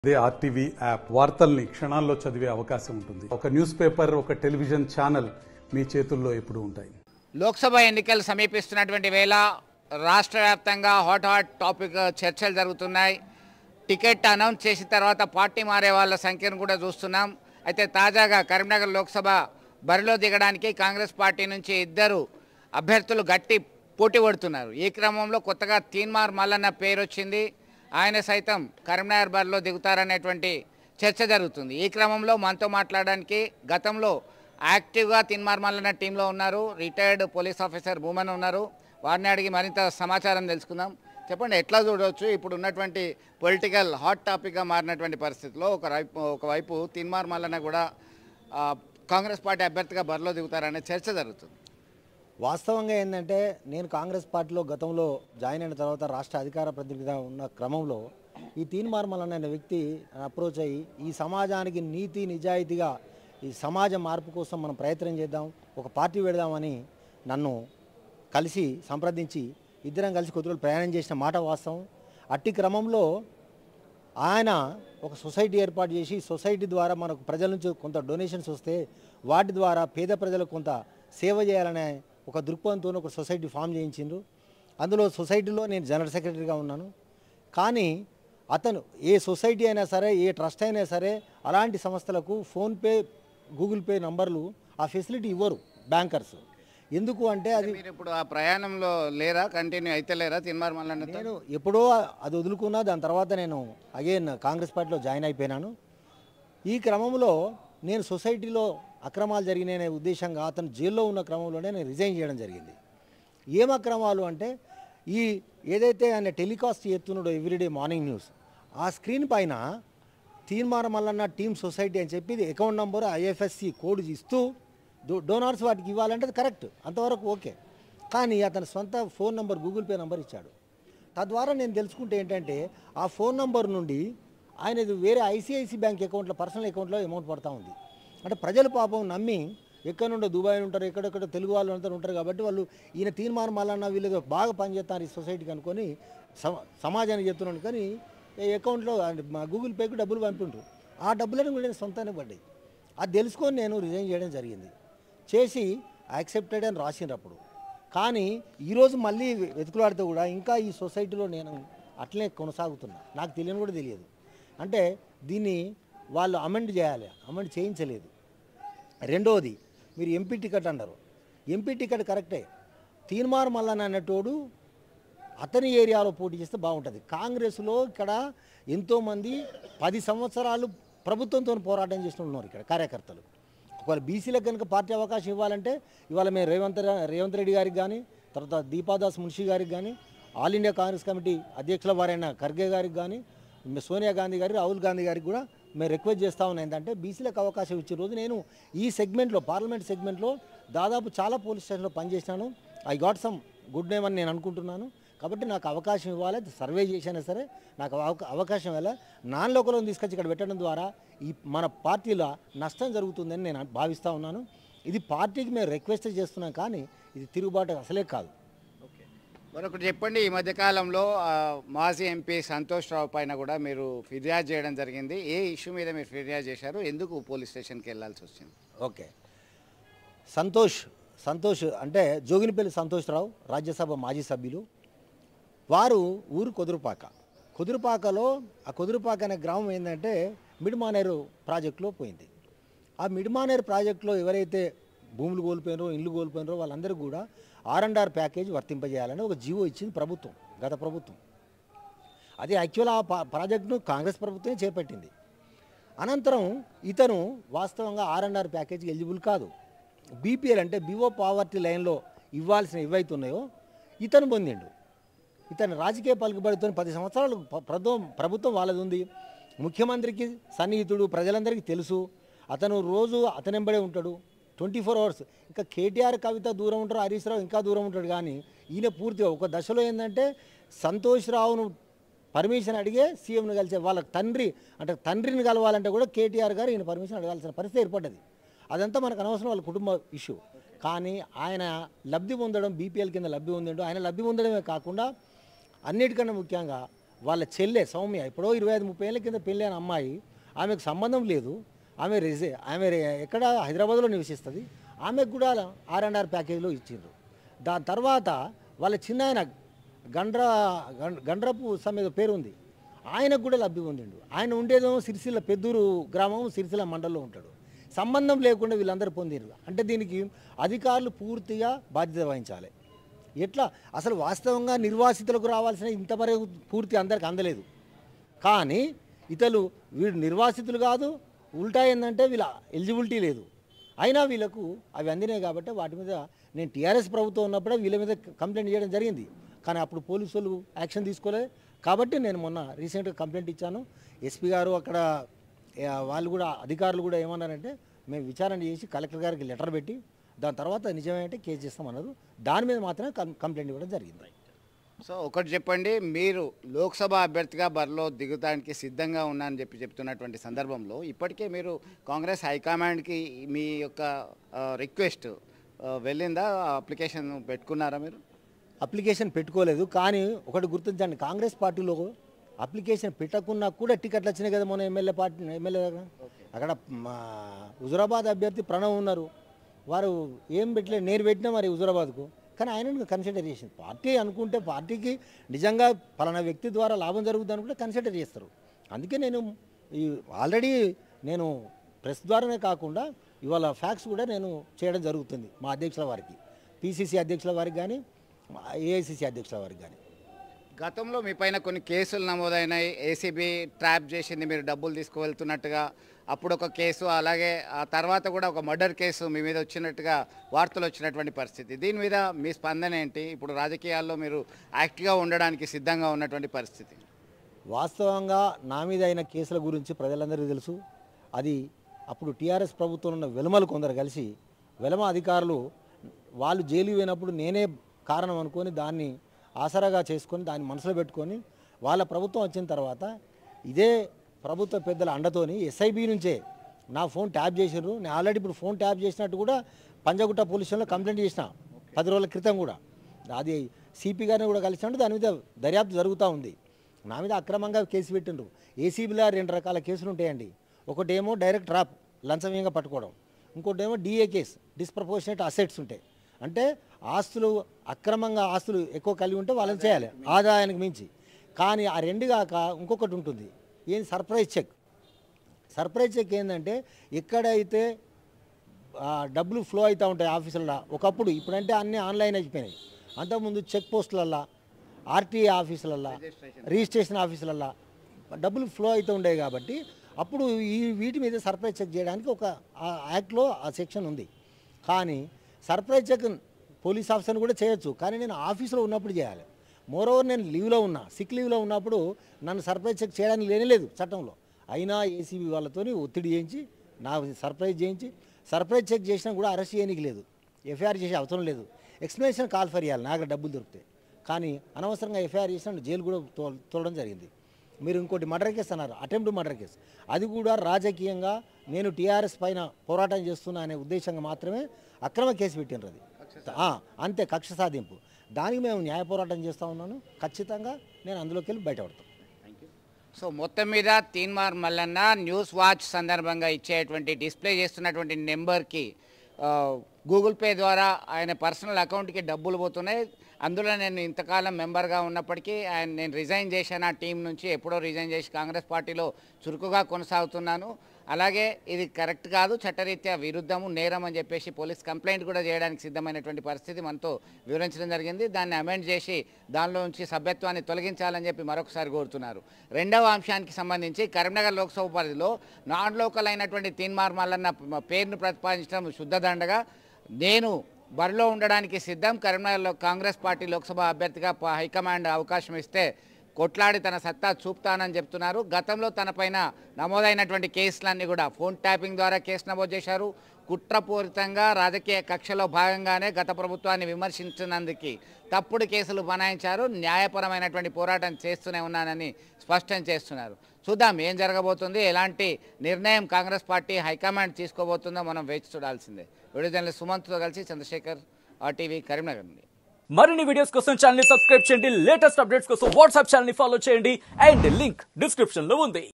అదే RTV app వార్తల్ని క్షణాల్లో చదివే అవకాశం ఉంటుంది ఒక న్యూస్ పేపర్ ఒక టెలివిజన్ ఛానల్ మీ చేతుల్లో ఎప్పుడూ ఉంటాయి లోక్సభ ఎన్నికలు సమీపిస్తున్నటువంటి వేళ రాష్ట్ర వ్యాప్తంగా హాట్ హాట్ టాపిక్ చర్చలు జరుగుతున్నాయి టికెట్ అనౌన్స్ చేసిన తర్వాత పార్టీ మారే వాళ్ళ సంఖ్యను కూడా చూస్తున్నాం అయితే తాజాగా కరీంనగర్ లోక్సభ బరిలో దిగడానికి కాంగ్రెస్ పార్టీ నుంచి ఇద్దరు అభ్యర్థులు గట్టి పోటీ పడుతున్నారు ఈ క్రమంలో కొత్తగా తీన్మార్ మల్లన్న పేరు వచ్చింది ఆయన సైతం కరీంనగర్ బరిలో దిగుతారనేటువంటి చర్చ జరుగుతుంది ఈ క్రమంలో మనతో మాట్లాడడానికి గతంలో యాక్టివ్గా తిన్మార్ మల్లన్న టీంలో ఉన్నారు రిటైర్డ్ పోలీస్ ఆఫీసర్ భూమన్ ఉన్నారు వారిని అడిగి మరింత సమాచారం తెలుసుకుందాం చెప్పండి ఎట్లా చూడవచ్చు ఇప్పుడు ఉన్నటువంటి పొలిటికల్ హాట్ టాపిక్గా మారినటువంటి పరిస్థితిలో ఒక వైపు ఒకవైపు తిన్మార్ మల్లన్న కూడా ఆ, కాంగ్రెస్ పార్టీ అభ్యర్థిగా బరిలో దిగుతారనే చర్చ జరుగుతుంది వాస్తవంగా ఏంటంటే నేను కాంగ్రెస్ పార్టీలో గతంలో జాయిన్ అయిన తర్వాత రాష్ట్ర అధికార ప్రతినిధిగా ఉన్న క్రమంలో ఈ తీన్మార్మల్ అనే వ్యక్తి అప్రోచ్ అయ్యి ఈ సమాజానికి నీతి నిజాయితీగా ఈ సమాజ మార్పు కోసం మనం ప్రయత్నం చేద్దాం ఒక పార్టీ పెడదామని నన్ను కలిసి సంప్రదించి ఇద్దరం కలిసి కొద్ది రోజులు ప్రయాణం చేసిన మాట వాస్తవం అట్టి క్రమంలో ఆయన ఒక సొసైటీ ఏర్పాటు చేసి సొసైటీ ద్వారా మనకు ప్రజల నుంచి కొంత డొనేషన్స్ వస్తే వాటి ద్వారా పేద ప్రజలకు కొంత సేవ చేయాలనే ఒక దృక్పథంతో ఒక సొసైటీ ఫామ్ చేయించిండ్రు అందులో సొసైటీలో నేను జనరల్ సెక్రటరీగా ఉన్నాను కానీ అతను ఏ సొసైటీ అయినా సరే ఏ ట్రస్ట్ అయినా సరే అలాంటి సంస్థలకు ఫోన్పే గూగుల్ పే నంబర్లు ఆ ఫెసిలిటీ ఇవ్వరు బ్యాంకర్స్ ఎందుకు అంటే అది మీరు ఇప్పుడు ఆ ప్రయాణంలో లేరా కంటిన్యూ అయితే లేరా తిన్మార్ మల్లన్నతో నేను ఎప్పుడో అది వదులుకున్నా దాని తర్వాత నేను అగైన్ కాంగ్రెస్ పార్టీలో జాయిన్ అయిపోయినాను ఈ క్రమంలో నేను సొసైటీలో అక్రమాలు జరిగినాయనే ఉద్దేశంగా అతను జైల్లో ఉన్న క్రమంలోనే నేను రిజైన్ చేయడం జరిగింది ఏం అక్రమాలు అంటే ఈ ఏదైతే ఆయన టెలికాస్ట్ చేస్తున్నాడో ఎవ్రీడే మార్నింగ్ న్యూస్ ఆ స్క్రీన్ పైన తీర్మాన మల్లన్న టీమ్ సొసైటీ అని చెప్పి ఇది అకౌంట్ నంబర్ ఐఎఫ్ఎస్సి కోడ్ ఇస్తూ డో- డోనార్స్ వాటికి ఇవ్వాలంటే అది కరెక్ట్ అంతవరకు ఓకే కానీ అతని సొంత phone number Google pay number ఇచ్చాడు తద్వారా నేను తెలుసుకుంటే ఏంటంటే ఆ ఫోన్ నంబర్ నుండి ఆయనది వేరే ఐసిఐసి బ్యాంక్ అకౌంట్లో పర్సనల్ అకౌంట్లో అమౌంట్ పడతా ఉంది అంటే ప్రజలు పాపం నమ్మి ఎక్కడ నుండో దుబాయ్ ఉంటారు ఎక్కడెక్కడ తెలుగు వాళ్ళు అంతా ఉంటారు కాబట్టి వాళ్ళు ఈయన తీర్మానం మళ్ళన్న వీళ్ళు ఏదో బాగా పనిచేస్తారు ఈ సొసైటీకి అనుకొని సమ- సమాజానికి చెప్తున్నాను కానీ ఈ అకౌంట్లో అంటే మా గూగుల్ పేకి డబ్బులు పంపిండ్రు ఆ డబ్బులను కూడా నేను సొంతానే పడ్డాయి అది తెలుసుకొని నేను రిజైన్ చేయడం జరిగింది చేసి యాక్సెప్టెడ్ అని రాసిండ్రు అప్పుడు కానీ ఈరోజు మళ్ళీ వెతుకులాడితే కూడా ఇంకా ఈ సొసైటీలో నేను అట్లనే కొనసాగుతున్నా నాకు తెలియని కూడా తెలియదు అంటే దీన్ని వాళ్ళు అమెండ్ చేయాలి అమెండ్ చేయించలేదు రెండోది మీరు ఎంపీ టికెట్ అన్నారు ఎంపీ టికెట్ కరెక్టే తీర్మార్ మల్లన్న అన్నటోడు అతని ఏరియాలో పోటీ చేస్తే బాగుంటుంది కాంగ్రెస్లో ఇక్కడ ఎంతోమంది పది సంవత్సరాలు ప్రభుత్వంతో పోరాటం చేస్తూ ఉన్నారు ఇక్కడ కార్యకర్తలు ఒకవేళ బీసీలకు కనుక పార్టీ అవకాశం ఇవ్వాలంటే ఇవాళ మేము రేవంత్ రా- రేవంత్ రెడ్డి గారికి కానీ తర్వాత దీపాదాస్ మున్షి గారికి కానీ ఆల్ ఇండియా కాంగ్రెస్ కమిటీ అధ్యక్షుల వారైన ఖర్గే గారికి కానీ మే- సోనియా గాంధీ గారికి రాహుల్ గాంధీ గారికి కూడా మేము రిక్వెస్ట్ చేస్తా ఉన్నాం ఏంటంటే బీసీలకు అవకాశం ఇచ్చే రోజు నేను ఈ సెగ్మెంట్లో పార్లమెంట్ సెగ్మెంట్లో దాదాపు చాలా పోలీస్ స్టేషన్లో పనిచేసినాను I got some good name అని నేను అనుకుంటున్నాను కాబట్టి నాకు అవకాశం ఇవ్వాలి సర్వే చేసినా సరే నాకు అవకా- అవకాశం ఇవ్వాలి నాన్ లోకలను తీసుకొచ్చి ఇక్కడ పెట్టడం ద్వారా ఈ మన పార్టీలో నష్టం జరుగుతుందని నేను భావిస్తూ ఉన్నాను ఇది పార్టీకి మేము రిక్వెస్ట్ చేస్తున్నాం కానీ ఇది తిరుగుబాటు అసలే కాదు ఓకే మరొకటి చెప్పండి ఈ మధ్యకాలంలో ఆ, మాజీ ఎంపీ సంతోష్ రావు పైన కూడా మీరు ఫిర్యాదు చేయడం జరిగింది ఏ ఇష్యూ మీద మీరు ఫిర్యాదు చేశారు ఎందుకు పోలీస్ స్టేషన్కి వెళ్ళాల్సి వచ్చింది ఓకే సంతోష్ సంతోష్ అంటే జోగినిపల్లి సంతోష్రావు రాజ్యసభ మాజీ సభ్యులు వారు ఊరు కుదురుపాక కుదురుపాకలో ఆ కుదురుపాక అనే గ్రామం ఏంటంటే మిడిమానేరు ప్రాజెక్టులో పోయింది ఆ మిడిమానేరు ప్రాజెక్టులో ఎవరైతే భూములు కోల్పోయినారో ఇల్లు కోల్పోయినారో వాళ్ళందరూ కూడా ఆర్ అండ్ ఆర్ ప్యాకేజ్ వర్తింపజేయాలని ఒక జీవో ఇచ్చింది ప్రభుత్వం గత ప్రభుత్వం అది యాక్చువల్ ఆ పా- ప్రాజెక్టును కాంగ్రెస్ ప్రభుత్వమే చేపట్టింది అనంతరం ఇతను వాస్తవంగా ఆర్ అండ్ ఆర్ ప్యాకేజ్కి ఎలిజిబుల్ కాదు బీపీఎల్ అంటే బివో పావర్టీ లైన్లో ఇవ్వాల్సిన ఏవైతున్నాయో ఇతను పొందిండు ఇతను రాజకీయ పలుకుబడితో పది సంవత్సరాలు ప- ప్రభుత్వం ప్రభుత్వం వాళ్ళది ఉంది ముఖ్యమంత్రికి సన్నిహితుడు ప్రజలందరికీ తెలుసు అతను రోజు అతనెంబడే ఉంటాడు ట్వంటీ ఫోర్ అవర్స్ ఇంకా కేటీఆర్ కవిత దూరం ఉంటారు హరీష్ రావు ఇంకా దూరం ఉంటాడు కానీ ఈయన పూర్తిగా ఒక దశలో ఏంటంటే సంతోష్ రావును పర్మిషన్ అడిగే సీఎంను కలిసే వాళ్ళ తండ్రి అంటే తండ్రిని కలవాలంటే కూడా కేటీఆర్ గారు ఈయన పర్మిషన్ అడగాల్సిన పరిస్థితి ఏర్పడ్డది అదంతా మనకు అనవసరం వాళ్ళ కుటుంబ ఇష్యూ కానీ ఆయన లబ్ధి పొందడం బీపీఎల్ కింద లబ్ధి పొందాడు ఆయన లబ్ధి పొందడమే కాకుండా అన్నిటికన్నా ముఖ్యంగా వాళ్ళ చెల్లె సౌమ్య ఎప్పుడో ఇరవై ఐదు ముప్పై ఏళ్ళ కింద పెళ్ళి అయిన అమ్మాయి ఆమెకు సంబంధం లేదు ఆమె రెసి ఆమె రె- ఎక్కడ హైదరాబాద్లో నివసిస్తుంది ఆమెకు కూడా ఆర్ అండ్ ఆర్ ప్యాకేజ్లో ఇచ్చిండ్రు దాని తర్వాత వాళ్ళ చిన్న ఆయన గండ్ర గం- గండ్రపు సమ పేరు ఉంది ఆయనకు కూడా లబ్ధి పొందిండు ఆయన ఉండేదేమో సిరిసిల్ల పెద్దూరు గ్రామం సిరిసిల్ల మండలంలో ఉంటాడు సంబంధం లేకుండా వీళ్ళందరూ పొందిరు అంటే దీనికి అధికారులు పూర్తిగా బాధ్యత వహించాలి ఎట్లా అసలు వాస్తవంగా నిర్వాసితులకు రావాల్సిన ఇంతవరకు పూర్తి అందరికి అందలేదు కానీ ఇతలు వీడు నిర్వాసితులు కాదు ఉల్టా ఏంటంటే వీళ్ళ ఎలిజిబిలిటీ లేదు అయినా వీళ్ళకు అవి అందినాయి కాబట్టి వాటి మీద నేను టీఆర్ఎస్ ప్రభుత్వం ఉన్నప్పుడే వీళ్ళ మీద కంప్లైంట్ చేయడం జరిగింది కానీ అప్పుడు పోలీసు వాళ్ళు యాక్షన్ తీసుకోలేదు కాబట్టి నేను మొన్న రీసెంట్గా కంప్లైంట్ ఇచ్చాను ఎస్పీ గారు అక్కడ ఏ, వాళ్ళు కూడా అధికారులు కూడా ఏమన్నారంటే మేము విచారణ చేసి కలెక్టర్ గారికి లెటర్ పెట్టి దాని తర్వాత నిజమేంటే కేసు చేస్తామన్నారు దాని మీద మాత్రమే కం- కంప్లైంట్ ఇవ్వడం జరిగింది సో ఒకటి చెప్పండి మీరు లోక్సభ అభ్యర్థిగా బరిలో దిగడానికి సిద్ధంగా ఉన్నానని చెప్పి చెప్తున్నటువంటి సందర్భంలో ఇప్పటికే మీరు కాంగ్రెస్ హైకమాండ్కి మీ యొక్క రిక్వెస్ట్ వెళ్ళిందా అప్లికేషన్ పెట్టుకున్నారా మీరు అప్లికేషన్ పెట్టుకోలేదు కానీ ఒకటి గుర్తించండి కాంగ్రెస్ పార్టీలో అప్లికేషన్ పెట్టకున్నా కూడా టికెట్లు వచ్చినాయి కదా మన ఎమ్మెల్యే పార్టీ ఎమ్మెల్యే దగ్గర అక్కడ మా హుజురాబాద్ అభ్యర్థి ప్రణవ్ ఉన్నారు వారు ఏం పెట్టలేదు నేను పెట్టినా మరి హుజురాబాద్కు కానీ ఆయన కన్సిడర్ చేసింది పార్టీ అనుకుంటే పార్టీకి నిజంగా పలానా వ్యక్తి ద్వారా లాభం జరుగుతుంది అనుకుంటే కన్సిడర్ చేస్తారు అందుకే నేను ఈ ఆల్రెడీ నేను ప్రెస్ ద్వారానే కాకుండా ఇవాళ ఫ్యాక్స్ కూడా నేను చేయడం జరుగుతుంది మా అధ్యక్షుల వారికి పిసిసి అధ్యక్షుల వారికి కానీ ఏఐసిసి అధ్యక్షుల వారికి కానీ గతంలో మీ పైన కొన్ని కేసులు నమోదైనాయి ఏసీబీ ట్రాప్ చేసింది మీరు డబ్బులు తీసుకువెళ్తున్నట్టుగా అప్పుడు ఒక కేసు అలాగే ఆ తర్వాత కూడా ఒక మర్డర్ కేసు మీ మీద వచ్చినట్టుగా వార్తలు వచ్చినటువంటి పరిస్థితి దీని మీద మీ స్పందన ఏంటి ఇప్పుడు రాజకీయాల్లో మీరు యాక్టివ్గా ఉండడానికి సిద్ధంగా ఉన్నటువంటి పరిస్థితి వాస్తవంగా నా మీద అయిన కేసుల గురించి ప్రజలందరికీ తెలుసు అది అప్పుడు టీఆర్ఎస్ ప్రభుత్వం ఉన్న వెలమలు కొందరు కలిసి వెలమ అధికారులు వాళ్ళు జైలు పోయినప్పుడు నేనే కారణం అనుకొని దాన్ని ఆసరాగా చేసుకొని దాన్ని మనసులో పెట్టుకొని వాళ్ళ ప్రభుత్వం వచ్చిన తర్వాత ఇదే ప్రభుత్వ పెద్దల అండతోని ఎస్ఐబి నుంచే నా ఫోన్ ట్యాప్ చేసిర్రు నేను ఆల్రెడీ ఇప్పుడు ఫోన్ ట్యాప్ చేసినట్టు కూడా పంజగుట్ట పోలీస్ స్టేషన్లో కంప్లైంట్ చేసిన పది రోజుల క్రితం కూడా అది సిపి గారిని కూడా కలిసినట్టు దాని మీద దర్యాప్తు జరుగుతూ ఉంది నా మీద అక్రమంగా కేసు పెట్టిండ్రు ఏసీబీలో రెండు రకాల కేసులు ఉంటాయండి ఒకటేమో డైరెక్ట్ ట్రాప్ లంచమీయంగా పట్టుకోవడం ఇంకోటేమో డిఏ కేసు డిస్ప్రపోర్షనేట్ అసెట్స్ ఉంటాయి అంటే ఆస్తులు అక్రమంగా ఆస్తులు ఎక్కువ కలిగి ఉంటే వాళ్ళని చేయాలి ఆదాయానికి మించి కానీ ఆ రెండు కాక ఇంకొకటి ఉంటుంది ఏంది సర్ప్రైజ్ చెక్ సర్ప్రైజ్ చెక్ ఏంటంటే ఎక్కడైతే ఆ, డబ్బులు ఫ్లో అవుతూ ఉంటాయి ఆఫీసులలో ఒకప్పుడు ఇప్పుడంటే అన్నీ ఆన్లైన్ అయిపోయినాయి అంతకుముందు చెక్ పోస్టులల్లో ఆర్టీఏ ఆఫీసులల్లో రిజిస్ట్రేషన్ ఆఫీసులల్లో డబ్బులు ఫ్లో అవుతూ ఉండేవి కాబట్టి అప్పుడు ఈ వీటి మీద సర్ప్రైజ్ చెక్ చేయడానికి ఒక ఆ యాక్ట్లో ఆ సెక్షన్ ఉంది కానీ సర్ప్రైజ్ చెక్ పోలీస్ ఆఫీసర్ని కూడా చేయొచ్చు కానీ నేను ఆఫీసులో ఉన్నప్పుడు చేయాలి మోరోవర్ నేను లీవ్లో ఉన్నా సిక్ లీవ్లో ఉన్నప్పుడు నన్ను సర్ప్రైజ్ చెక్ చేయడానికి లేనేలేదు చట్టంలో అయినా ఏసీబీ వాళ్ళతోని ఒత్తిడి చేయించి నా సర్ప్రైజ్ చేయించి సర్ప్రైజ్ చెక్ చేసినా కూడా అరెస్ట్ చేయడానికి లేదు ఎఫ్ఐఆర్ చేసే అవసరం లేదు ఎక్స్ప్లెనేషన్ కాల్ ఫర్ ఇవ్వాలి నాకు డబ్బులు దొరికితే కానీ అనవసరంగా ఎఫ్ఐఆర్ చేసిన జైలు కూడా తో తోలడం జరిగింది మీరు ఇంకోటి మర్డర్ కేసు అన్నారు అటెంప్ట్ మర్డర్ కేసు అది కూడా రాజకీయంగా నేను టీఆర్ఎస్ పైన పోరాటం చేస్తున్నా అనే ఉద్దేశంగా మాత్రమే అక్రమ కేసు పెట్టినారు అది ఆ, అంతే కక్ష సాధింపు దానికి మేము న్యాయ పోరాటం చేస్తూ ఉన్నాను ఖచ్చితంగా నేను అందులోకి వెళ్ళి బయటపడతాను సో మొత్తం మీద తీన్మార్ మల్లన్న న్యూస్ వాచ్ సందర్భంగా ఇచ్చేటువంటి డిస్ప్లే చేస్తున్నటువంటి నెంబర్కి ఆ, గూగుల్ పే ద్వారా ఆయన పర్సనల్ అకౌంట్కి డబ్బులు పోతున్నాయి అందులో నేను ఇంతకాలం మెంబర్గా ఉన్నప్పటికీ ఆయన నేను రిజైన్ చేశాను ఆ టీం నుంచి ఎప్పుడో రిజైన్ చేసి కాంగ్రెస్ పార్టీలో చురుకుగా కొనసాగుతున్నాను అలాగే ఇది కరెక్ట్ కాదు చట్టరీత్యా విరుద్ధము నేరం అని చెప్పేసి పోలీస్ కంప్లైంట్ కూడా చేయడానికి సిద్ధమైనటువంటి పరిస్థితి మనతో వివరించడం జరిగింది దాన్ని అమెండ్ చేసి దానిలో నుంచి సభ్యత్వాన్ని తొలగించాలని చెప్పి మరొకసారి కోరుతున్నారు రెండవ అంశానికి సంబంధించి కరీంనగర్ లోక్సభ పరిధిలో నాన్ లోకల్ అయినటువంటి తీన్మార్ మల్లన్న పేరును ప్రతిపాదించడం శుద్ధదండగా నేను బరిలో ఉండడానికి సిద్ధం కరీంనగర్లో కాంగ్రెస్ పార్టీ లోక్సభ అభ్యర్థిగా ప- హైకమాండ్ అవకాశం ఇస్తే కొట్లాడి తన సత్తా చూపుతానని చెప్తున్నారు గతంలో తనపైన నమోదైనటువంటి కేసులన్నీ కూడా ఫోన్ ట్యాపింగ్ ద్వారా కేసు నమోదు చేశారు కుట్రపూరితంగా రాజకీయ కక్షలో భాగంగానే గత ప్రభుత్వాన్ని విమర్శించినందుకు తప్పుడు కేసులు బనాయించారు న్యాయపరమైనటువంటి పోరాటం చేస్తూనే ఉన్నానని స్పష్టం చేస్తున్నారు చూద్దాం ఏం జరగబోతుంది ఎలాంటి నిర్ణయం కాంగ్రెస్ పార్టీ హైకమాండ్ తీసుకోబోతుందో మనం వేచి చూడాల్సిందే వీడియో జర్నలిస్ట్ సుమంత్తో కలిసి చంద్రశేఖర్ ఆర్టీవీ కరీంనగర్ నుండి మరిన్ని వీడియోస్ కోసం ఛానల్ ని సబ్స్క్రైబ్ చేయండి లేటెస్ట్ అప్డేట్స్ కోసం వాట్సాప్ ఛానల్ ని ఫాలో చేయండి అండ్ లింక్ డిస్క్రిప్షన్ లో ఉంది